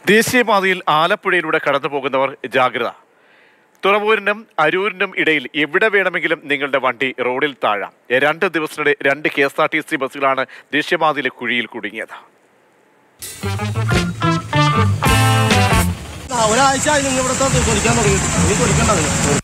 ദേശീയപാതയിൽ ആലപ്പുഴയിലൂടെ കടന്നു പോകുന്നവർ ജാഗ്രത തുറവൂരിനും അരൂരിനും ഇടയിൽ എവിടെ വേണമെങ്കിലും നിങ്ങളുടെ വണ്ടി റോഡിൽ താഴാം രണ്ട് ദിവസത്തിനിടെ രണ്ട് K S R T C ബസ്സുകളാണ് ദേശീയപാതയിലെ കുഴിയിൽ കുടുങ്ങിയത് ആ, ഒരാഴ്ച ആയി നിങ്ങൾ ഇവിടുത്തെ കൊലിക്കാൻ തുടങ്ങി നീ കൊലിക്കണ്ടത്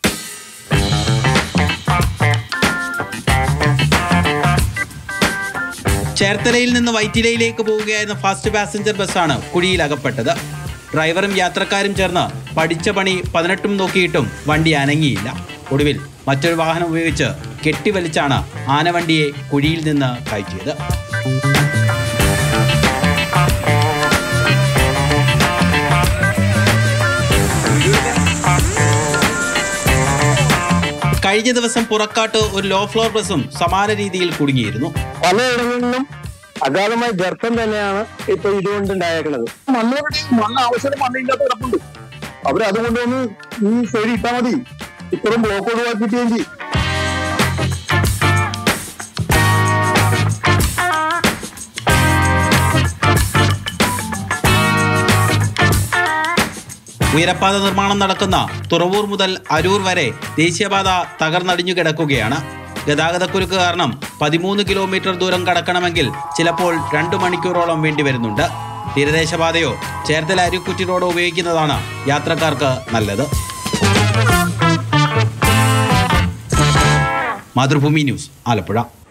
ചേർത്തലയിൽ നിന്ന് വൈറ്റിലയിലേക്ക് പോവുകയായിരുന്ന ഫാസ്റ്റ് പാസഞ്ചർ ബസ്സാണ് കുഴിയിൽ അകപ്പെട്ടത് ഡ്രൈവറും യാത്രക്കാരും ചേർന്ന് പഠിച്ച പണി പതിനെട്ടും നോക്കിയിട്ടും വണ്ടി അനങ്ങിയില്ല ഒടുവിൽ മറ്റൊരു വാഹനം ഉപയോഗിച്ച് കെട്ടിവലിച്ചാണ് ആനവണ്ടിയെ കുഴിയിൽ നിന്ന് കയറ്റിയത് കഴിഞ്ഞ ദിവസം പുറക്കാട്ട് ഒരു ലോ ഫ്ലോർ ബസ്സും സമാന രീതിയിൽ കുടുങ്ങിയിരുന്നു പലയിടങ്ങളിലും അഗാധമായ ഗർത്തം തന്നെയാണ് ഇപ്പൊ ഇതുകൊണ്ട് ഉണ്ടായേക്കുന്നത് മണ്ണോട് മണ്ണ് ആവശ്യം മണ്ണില്ലാത്ത കിടപ്പുണ്ട് അവര് അതുകൊണ്ട് ഒന്ന് ഈ സൈഡ് ഇട്ടാ മതി ഇത്രയും ബ്ലോക്ക് ഒഴിവാക്കിയിട്ട് ചെയ്യും ഉയരപ്പാത നിർമ്മാണം നടക്കുന്ന തുറവൂർ മുതൽ അരൂർ വരെ ദേശീയപാത തകർന്നടിഞ്ഞു കിടക്കുകയാണ് ഗതാഗതക്കുരുക്ക് കാരണം പതിമൂന്ന് കിലോമീറ്റർ ദൂരം കടക്കണമെങ്കിൽ ചിലപ്പോൾ രണ്ടു മണിക്കൂറോളം വേണ്ടി വരുന്നുണ്ട് തീരദേശപാതയോ ചേർത്തല അരുക്കുറ്റി റോഡോ ഉപയോഗിക്കുന്നതാണ് യാത്രക്കാർക്ക് നല്ലത് മാതൃഭൂമി ന്യൂസ് ആലപ്പുഴ